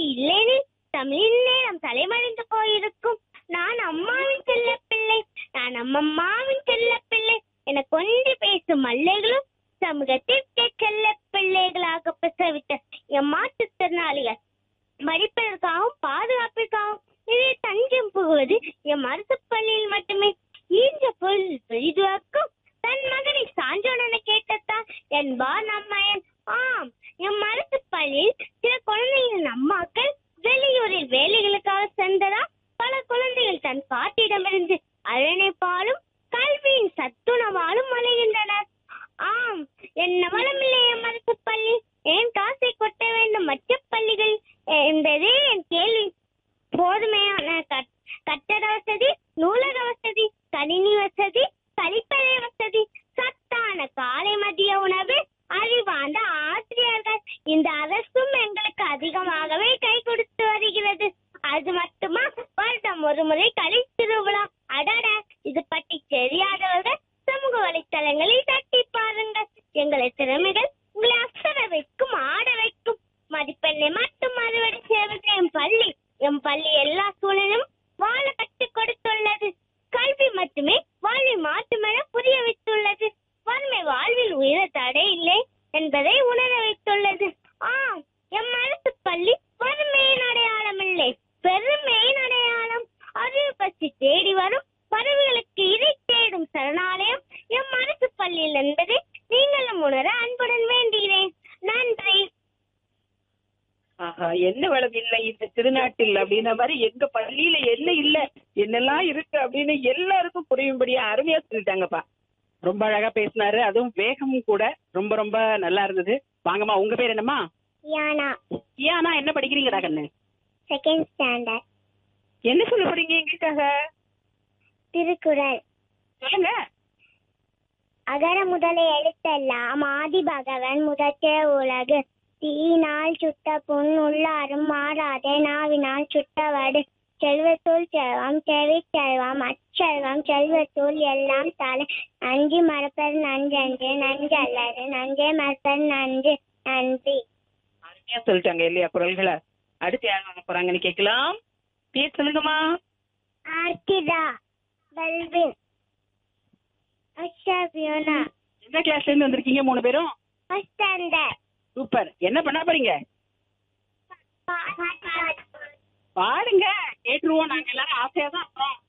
பள்ளி இல்லையெனில் தமிழின் நேரம் தலைமறைந்து போயிருக்கும் நான் அம்மாவின் செல்ல பிள்ளை நான் அம்மம்மாவின் செல்ல பிள்ளை என கொஞ்சி பேசும் மல்லைகளும் சமூகத்திற்கே செல்ல பிள்ளைகளாக பிரசவித்த எம் மாற்றுத்திறனாளிகள் படிப்பதற்காகவும் பாதுகாப்பிற்காகவும் இதே தஞ்சம் புகுவது எம் அரசு பள்ளியில் மட்டுமே ஈன்ற பொருள் பெரிதுவாக்கும் தன் மகனை சான்றோன கேட்டத்தான் என்பார் நம்மயன் ஆம் எம் அரசு பள்ளியில் சில குழந்தைகளின் அம்மாக்கள் வெளியூரில் வேலைகளுக்காக சென்றதா பல குழந்தைகள் தன் பாட்டிடமிருந்து அரணைப்பாலும் கல்வியின் சத்துணவாலும் அலைகின்றனர் ஆம் என்ன வளமில்லை எம் அரசு பள்ளி ஏன் காசை கொட்ட வேண்டும் மற்ற பள்ளிகள் என்பதே என் கேள்வி போதுமையான கட்- கட்டட வசதி நூலக வசதி கணினி வசதி கழிப்பறை வசதி சத்தான காலை மதிய உணவு அறிவார்ந்த ஆசிரியர்கள் இந்த அரசும் எங்களுக்கு அதிகமாகவே கை கொடுத்து வருகிறது அது மட்டுமா வருடம் ஒரு முறை கலை திருவிழா அடட இது பற்றி தெரியாதவர்கள் சமூக வலைத்தளங்களில் தட்டி பாருங்கள் எங்களை திறமைகள் உங்களை அசர வைக்கும் ஆட வைக்கும் மதிப்பெண்ணை மட்டும் அறுவடை செய்வது என் பள்ளி எம் பள்ளி எல்லா சூழலும் வாழ கற்றுக் கொடுத்துள்ளது கல்வி மட்டுமே வாழ்வை மாற்றும் என புரிய வைத்துள்ளது வறுமை வாழ்வில் உயர தடை இல்லை என்பதை உணர வைத்துள்ளது ஆம் எம் அரசு பள்ளி வறுமையின் அடையாளம் இல்லை பெருமையின் அடையாளம் அறிவு பற்றி தேடி வரும் பறவைகளுக்கு இதை தேடும் சரணாலயம் எம் அரசு பள்ளியில் என்பதை நீங்களும் உணர அன்புடன் வேண்டுகிறேன் நன்றி ஆஹா என்ன வளம் இல்லை இந்த திருநாட்டில் அப்படின்ற மாதிரி எங்க பள்ளியில என்ன இல்ல என்னெல்லாம் இருக்கு அப்படின்னு எல்லாருக்கும் புரியும்படியா அருமையா சொல்லிட்டாங்கப்பா ரொம்ப அழகா பேசினாரு அதுவும் வேகமும் கூட ரொம்ப ரொம்ப நல்லா இருந்தது வாங்கம்மா உங்க பேர் என்னம்மா யானா ஏன்னா என்ன படிக்கிறீங்கடா கண்ணு செகண்ட் ஸ்டாண்டர்ட் என்ன சொல்ல போறீங்க எங்களுக்காக திருக்குறள் சொல்லுங்க அகர முதல எழுத்தெல்லாம் ஆதி பகவன் முதற்றே உலகு தீயினால் சுட்ட புண் உள்ளாரும் மாறாதே நாவினால் சுட்டவடு செல்வத்தூள் செல்வம் செவி செல்வம் அச்செல்வம் செல்வத்தூள் எல்லாம் தலை நன்றி மறப்பது நன்றன்று நன்றல்லது நன்றே மறப்பது நன்று நன்றி அருமையா சொல்லிட்டாங்க இல்லையா குரல்களை அடுத்து யார் வாங்க போறாங்கன்னு கேட்கலாம் பேர் சொல்லுங்கம்மா ஆர்த்திதா வெல்வின் அஷா பியோனா எந்த கிளாஸ்ல இருந்து வந்திருக்கீங்க மூணு பேரும் ஃபர்ஸ்ட் ஸ்டாண்டர்ட் சூப்பர் என்ன பண்ண போறீங்க பாடுங்க கேட்டுருவோம் நாங்க எல்லாரும் ஆசையா தான் இருக்கோம்